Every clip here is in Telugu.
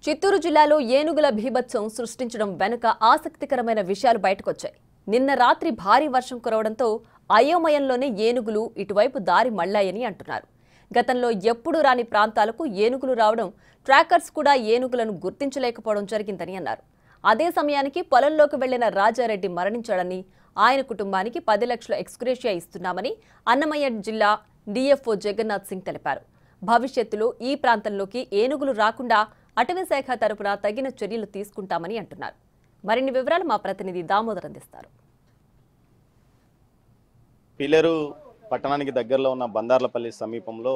చిత్తూరు జిల్లాలో ఏనుగుల భీభత్సం సృష్టించడం వెనుక ఆసక్తికరమైన విషయాలు బయటకొచ్చాయి నిన్న రాత్రి భారీ వర్షం కురవడంతో అయోమయంలోనే ఏనుగులు ఇటువైపు దారి మళ్లాయని అంటున్నారు గతంలో ఎప్పుడూ రాని ప్రాంతాలకు ఏనుగులు రావడం ట్రాకర్స్ కూడా ఏనుగులను గుర్తించలేకపోవడం జరిగిందని అన్నారు అదే సమయానికి పొలంలోకి వెళ్లిన రాజారెడ్డి మరణించాడని ఆయన కుటుంబానికి పది లక్షల ఎక్స్గ్రేషియా ఇస్తున్నామని అన్నమయ్య జిల్లా డీఎఫ్ఓ జగన్నాథ్ సింగ్ తెలిపారు భవిష్యత్తులో ఈ ప్రాంతంలోకి ఏనుగులు రాకుండా అటవీ శాఖ తరపున తగిన చర్యలు తీసుకుంటామని అంటున్నారు మరిన్ని వివరాలు మా ప్రతినిధి దామోదర్ అందిస్తారు పిల్లరు పట్టణానికి దగ్గరలో ఉన్న బందార్లపల్లి సమీపంలో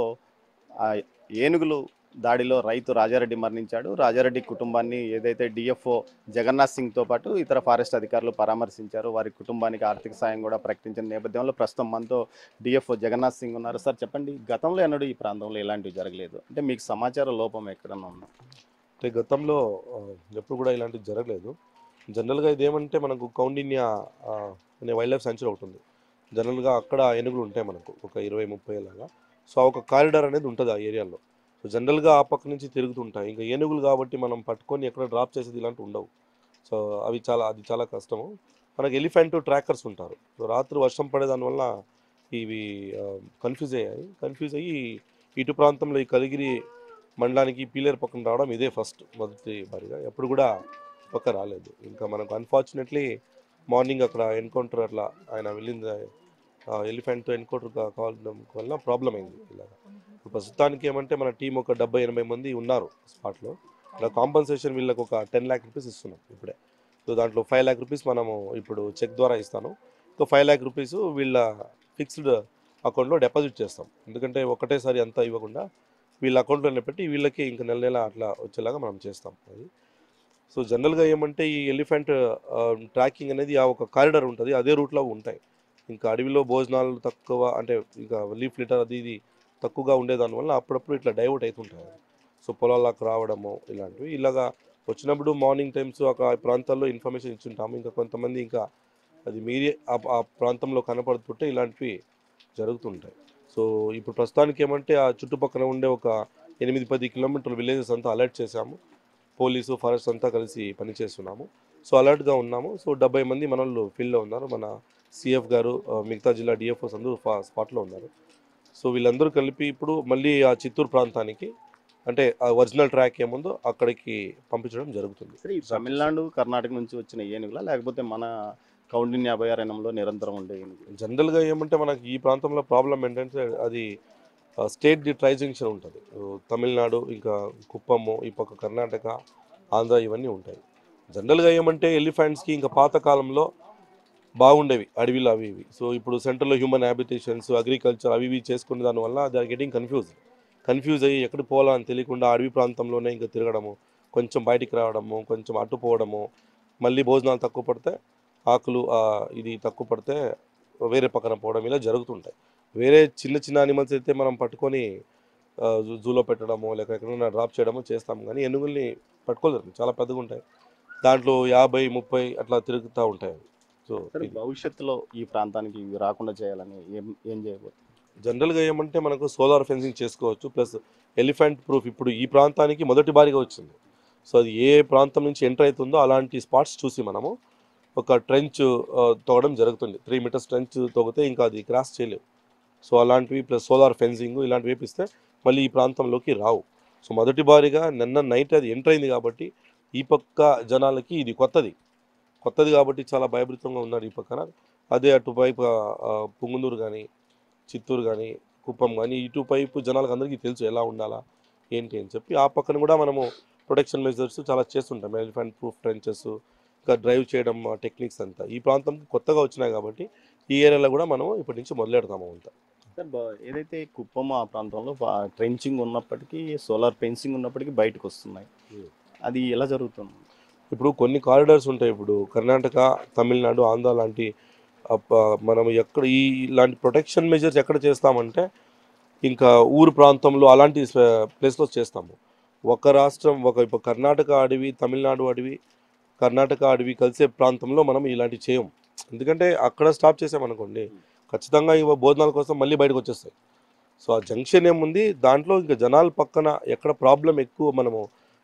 ఆ ఏనుగులు దాడిలో రైతు రాజారెడ్డి మరణించాడు రాజారెడ్డి కుటుంబాన్ని ఏదైతే డిఎఫ్ఓ జగన్నాథ్ సింగ్తో పాటు ఇతర ఫారెస్ట్ అధికారులు పరామర్శించారు వారి కుటుంబానికి ఆర్థిక సాయం కూడా ప్రకటించిన నేపథ్యంలో ప్రస్తుతం మనతో డిఎఫ్ఓ జగన్నాథ్ సింగ్ ఉన్నారు సార్ చెప్పండి గతంలో ఎన్నడూ ఈ ప్రాంతంలో ఎలాంటివి జరగలేదు అంటే మీకు సమాచార లోపం ఎక్కడన్నా ఉందా అంటే గతంలో ఆ, ఎప్పుడు కూడా ఇలాంటివి జరగలేదు జనరల్గా ఇదేమంటే మనకు కౌండిన్యా ఆ, అనే వైల్డ్ లైఫ్ సెంచరీ ఒకటి ఉంది జనరల్గా అక్కడ ఏనుగులు ఉంటాయి మనకు ఒక ఇరవై ముప్పై లాగా సో ఆ ఒక కారిడార్ అనేది ఉంటుంది ఆ ఏరియాలో సో జనరల్గా ఆ పక్క నుంచి తిరుగుతుంటాయి ఇంకా ఏనుగులు కాబట్టి మనం పట్టుకొని ఎక్కడ డ్రాప్ చేసేది ఇలాంటివి ఉండవు సో అవి చాలా అది చాలా కష్టము మనకి ఎలిఫెంట్ ట్రాకర్స్ ఉంటారు సో రాత్రి వర్షం పడేదానివల్ల ఇవి కన్ఫ్యూజ్ అయ్యాయి కన్ఫ్యూజ్ అయ్యి ఇటు ప్రాంతంలో ఈ కలిగిరి మండలానికి పీలేరు పక్కన రావడం ఇదే ఫస్ట్ మొదటి బారిగా ఎప్పుడు కూడా పక్క రాలేదు ఇంకా మనకు అన్ఫార్చునేట్లీ మార్నింగ్ అక్కడ ఎన్కౌంటర్ అట్లా ఆయన వెళ్ళింది ఎలిఫెంట్ ఎన్కౌంటర్ కావడం వల్ల ప్రాబ్లం అయింది ఇలాగా ఇప్పుడు ప్రస్తుతానికి ఏమంటే మన టీం ఒక డెబ్బై ఎనభై మంది ఉన్నారు స్పాట్లో ఇలా కాంపన్సేషన్ వీళ్ళకి ఒక టెన్ ల్యాక్ రూపీస్ ఇస్తున్నాం ఇప్పుడే సో దాంట్లో ఫైవ్ ల్యాక్ రూపీస్ మనము ఇప్పుడు చెక్ ద్వారా ఇస్తాను ఇంకా ఫైవ్ ల్యాక్ రూపీస్ వీళ్ళ ఫిక్స్డ్ అకౌంట్లో డిపాజిట్ చేస్తాం ఎందుకంటే ఒకటేసారి అంతా ఇవ్వకుండా వీళ్ళ అకౌంట్లోనే పెట్టి వీళ్ళకి ఇంకా నెల నెల అట్లా వచ్చేలాగా మనం చేస్తాం అది సో జనరల్గా ఏమంటే ఈ ఎలిఫెంట్ ట్రాకింగ్ అనేది ఆ ఒక కారిడార్ ఉంటుంది అదే రూట్లో ఉంటాయి ఇంకా అడవిలో భోజనాలు తక్కువ అంటే ఇంకా లీఫ్ లిటర్ అది ఇది తక్కువగా ఉండేదానివల్ల అప్పుడప్పుడు ఇట్లా డైవర్ట్ అవుతుంటాయి సో పొలాలకు రావడము ఇలాంటివి ఇలాగా వచ్చినప్పుడు మార్నింగ్ టైమ్స్ ఒక ప్రాంతాల్లో ఇన్ఫర్మేషన్ ఇచ్చుంటాము ఇంకా కొంతమంది ఇంకా అది మీరే ఆ- ఆ ప్రాంతంలో కనపడుతుంటే ఇలాంటివి జరుగుతుంటాయి సో ఇప్పుడు ప్రస్తుతానికి ఏమంటే ఆ చుట్టుపక్కల ఉండే ఒక ఎనిమిది పది కిలోమీటర్ల విలేజెస్ అంతా అలర్ట్ చేశాము పోలీసు ఫారెస్ట్ అంతా కలిసి పనిచేస్తున్నాము సో అలర్ట్గా ఉన్నాము సో డెబ్బై మంది మన వాళ్ళు ఫీల్డ్లో ఉన్నారు మన సిఎఫ్ గారు ఆ, మిగతా జిల్లా డిఎఫ్ఓస్ అందరూ ఫా స్పాట్లో ఉన్నారు సో వీళ్ళందరూ కలిపి ఇప్పుడు మళ్ళీ ఆ చిత్తూరు ప్రాంతానికి అంటే ఆ ఒరిజినల్ ట్రాక్ ఏముందో అక్కడికి పంపించడం జరుగుతుంది సరే ఈ తమిళనాడు కర్ణాటక నుంచి వచ్చిన ఏనుగులా లేకపోతే మన కౌండిన్య అభయారణ్యంలో నిరంతరం ఉండే ఏనుగులు జనరల్గా ఏమంటే మనకి ఈ ప్రాంతంలో ప్రాబ్లం ఏంటంటే అది స్టేట్ ది ట్రై జంక్షన్ ఉంటుంది తమిళనాడు ఇంకా కుప్పము ఈ పక్క కర్ణాటక ఆంధ్ర ఇవన్నీ ఉంటాయి జనరల్గా ఏమంటే ఎలిఫెంట్స్కి ఇంకా పాత కాలంలో బాగుండేవి అడవిలు అవి ఇవి సో ఇప్పుడు సెంటర్లో హ్యూమన్ హ్యాబిటేషన్స్ అగ్రికల్చర్ అవి ఇవి చేసుకునే దానివల్ల they are getting confuse confuse అయ్యి ఎక్కడ పోవాలో అని తెలియకుండా అడవి ప్రాంతంలోనే ఇంకా తిరగడము కొంచెం బయటికి రావడము కొంచెం అటు పోవడము మళ్ళీ భోజనాలు తక్కువ పడితే ఆకులు ఆ, ఇది తక్కువ పడితే వేరే పక్కన పోవడం ఇలా జరుగుతుంటాయి వేరే చిన్న చిన్న అనిమల్స్ అయితే మనం పట్టుకొని ఆ, జూ- జూలో పెట్టడము లేక ఎక్కడైనా డ్రాప్ చేయడము చేస్తాం కానీ ఎనుగుల్ని పట్టుకోలేరు చాలా పెద్దగా ఉంటాయి దాంట్లో యాభై ముప్పై అట్లా తిరుగుతూ ఉంటాయి అవి. సో సరే ఇది భవిష్యత్తులో ఈ ప్రాంతానికి ఇవి రాకుండా చేయాలని ఏం ఏం చేయబోతుంది జనరల్గా ఏమంటే మనకు సోలార్ ఫెన్సింగ్ చేసుకోవచ్చు ప్లస్ ఎలిఫెంట్ ప్రూఫ్ ఇప్పుడు ఈ ప్రాంతానికి మొదటి బారిగా వచ్చింది సో అది ఏ ప్రాంతం నుంచి ఎంటర్ అవుతుందో అలాంటి స్పాట్స్ చూసి మనము ఒక ట్రెంచ్ తవ్వడం జరుగుతుంది త్రీ మీటర్స్ ట్రెంచ్ తవ్వితే ఇంకా అది క్రాస్ చేయలేవు సో అలాంటివి ప్లస్ సోలార్ ఫెన్సింగ్ ఇలాంటివి వేపిస్తే మళ్ళీ ఈ ప్రాంతంలోకి రావు సో మొదటి బారిగా నిన్న నైట్ అది ఎంటర్ అయింది కాబట్టి ఈ పక్క జనాలకి ఇది కొత్తది కొత్తది కాబట్టి చాలా భయభృతంగా ఉన్నారు ఈ పక్కన అదే అటువైపు ఆ, పుంగునూరు కానీ చిత్తూరు కానీ కుప్పం కానీ ఇటువైపు జనాలకు అందరికీ తెలుసు ఎలా ఉండాలా ఏంటి అని చెప్పి ఆ పక్కన కూడా మనము ప్రొటెక్షన్ మెజర్స్ చాలా చేస్తుంటాం ఎలిఫెంట్ ప్రూఫ్ ట్రెంచెస్ ఇంకా డ్రైవ్ చేయడం టెక్నిక్స్ అంతా ఈ ప్రాంతంకి కొత్తగా వచ్చినాయి కాబట్టి ఈ ఏరియాలో కూడా మనం ఇప్పటి నుంచి మొదలెడతాము అంతా సార్ బా- ఏదైతే కుప్పం ఆ ప్రాంతంలో ట్రెంచింగ్ ఉన్నప్పటికీ సోలార్ ఫెన్సింగ్ ఉన్నప్పటికీ బయటకు వస్తున్నాయి Hmm. అది ఎలా జరుగుతుంది ఇప్పుడు కొన్ని కారిడార్స్ ఉంటాయి ఇప్పుడు కర్ణాటక తమిళనాడు ఆంధ్ర లాంటి ఆ, ప- మనం ఎక్కడ ఈ ఇలాంటి ప్రొటెక్షన్ మెజర్స్ ఎక్కడ చేస్తామంటే ఇంకా ఊరు ప్రాంతంలో అలాంటి ప్లేస్లో చేస్తాము ఒక రాష్ట్రం ఒక ఇప్పుడు కర్ణాటక అడవి తమిళనాడు అడవి కర్ణాటక అడవి కలిసే ప్రాంతంలో మనం ఇలాంటివి చేయం ఎందుకంటే అక్కడ స్టాప్ చేసామనుకోండి ఖచ్చితంగా ఇవ భోజనాల కోసం మళ్ళీ బయటకు వచ్చేస్తాయి సో ఆ జంక్షన్ ఏముంది దాంట్లో ఇంకా జనాల పక్కన ఎక్కడ ప్రాబ్లం ఎక్కువ మనము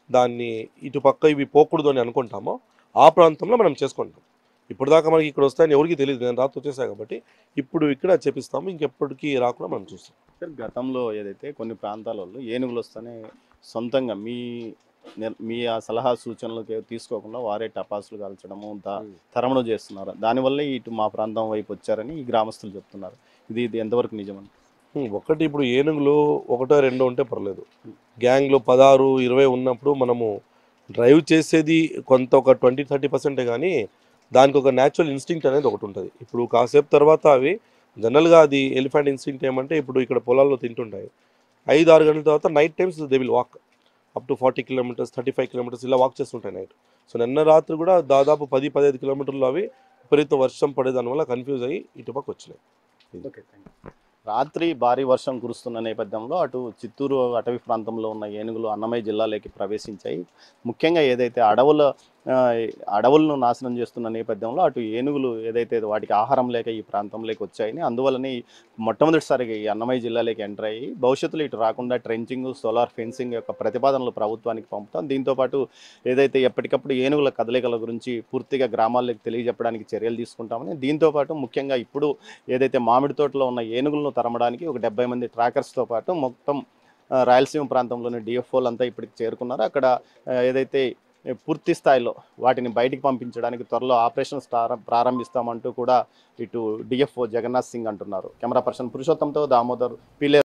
దాన్ని ఇటు పక్క ఇవి పోకూడదు అని అనుకుంటామో ఆ ప్రాంతంలో మనం చేసుకుంటాం ఇప్పుడు దాకా మనకి ఇక్కడ వస్తాయని ఎవరికి తెలియదు నేను రాత్రి వచ్చేసా కాబట్టి ఇప్పుడు ఇక్కడ చేపిస్తాము ఇంకెప్పటికీ రాకుండా మనం చూస్తాం సార్ గతంలో ఏదైతే కొన్ని ప్రాంతాలలో ఏనుగులు వస్తేనే సొంతంగా మీ నిర్- మీ ఆ సలహా సూచనలు తీసుకోకుండా వారే టపాసులు కాల్చడము దా తరమడం చేస్తున్నారు దానివల్లే ఇటు మా ప్రాంతం వైపు వచ్చారని ఈ గ్రామస్తులు చెప్తున్నారు ఇది ఇది ఎంతవరకు నిజమని హ్మ్, ఒకటి ఇప్పుడు ఏనుగులు ఒకటో రెండో ఉంటే పర్లేదు గ్యాంగ్లో పదహారు ఇరవై ఉన్నప్పుడు మనము డ్రైవ్ చేసేది కొంత ఒక ట్వంటీ థర్టీ పర్సెంటే కానీ దానికి ఒక న్యాచురల్ ఇన్స్టింక్ట్ అనేది ఒకటి ఉంటుంది ఇప్పుడు కాసేపు తర్వాత అవి జనరల్గా అది ఎలిఫెంట్ ఇన్స్టింక్ట్ ఏమంటే ఇప్పుడు ఇక్కడ పొలాల్లో తింటుంటాయి ఐదు ఆరు గంటల తర్వాత night times they will walk up to forty kilometres thirty five kilometres ఇలా వాక్ చేస్తుంటాయి నైట్ సో నిన్న రాత్రి కూడా దాదాపు పది పదిహేను కిలోమీటర్లు అవి విపరీత వర్షం పడేదాని వల్ల కన్ఫ్యూజ్ అయ్యి ఇటుపక్క వచ్చినాయి ఓకే రాత్రి భారీ వర్షం కురుస్తున్న నేపథ్యంలో అటు చిత్తూరు అటవీ ప్రాంతంలో ఉన్న ఏనుగులు అన్నమయ్య జిల్లాలోకి ప్రవేశించాయి ముఖ్యంగా ఏదైతే అడవుల ఆ, అడవులను నాశనం చేస్తున్న నేపథ్యంలో అటు ఏనుగులు ఏదైతే వాటికి ఆహారం లేక ఈ ప్రాంతంలోకి వచ్చాయని అందువలన ఈ మొట్టమొదటిసారిగా ఈ అన్నమయ్య జిల్లాలోకి ఎంటర్ అయ్యి భవిష్యత్తులో ఇటు రాకుండా ట్రెంచింగ్ సోలార్ ఫెన్సింగ్ యొక్క ప్రతిపాదనలు ప్రభుత్వానికి పంపుతాం దీంతోపాటు ఏదైతే ఎప్పటికప్పుడు ఏనుగుల కదలికల గురించి పూర్తిగా గ్రామాల్లోకి తెలియజెప్పడానికి చర్యలు తీసుకుంటామని దీంతోపాటు ముఖ్యంగా ఇప్పుడు ఏదైతే మామిడి తోటలో ఉన్న ఏనుగులను తరమడానికి ఒక డెబ్బై మంది ట్రాకర్స్తో పాటు మొత్తం ఆ, రాయలసీమ ప్రాంతంలోని డిఎఫ్ఓలు అంతా ఇప్పటికి చేరుకున్నారు అక్కడ ఆ, ఏదైతే పూర్తి స్థాయిలో వాటిని బయటికి పంపించడానికి త్వరలో ఆపరేషన్ స్టార- ప్రారంభిస్తామంటూ కూడా ఇటు డిఎఫ్ఓ జగన్నాథ్ సింగ్ అంటున్నారు కెమెరా పర్సన్ పురుషోత్తంతో దామోదర్ పిలే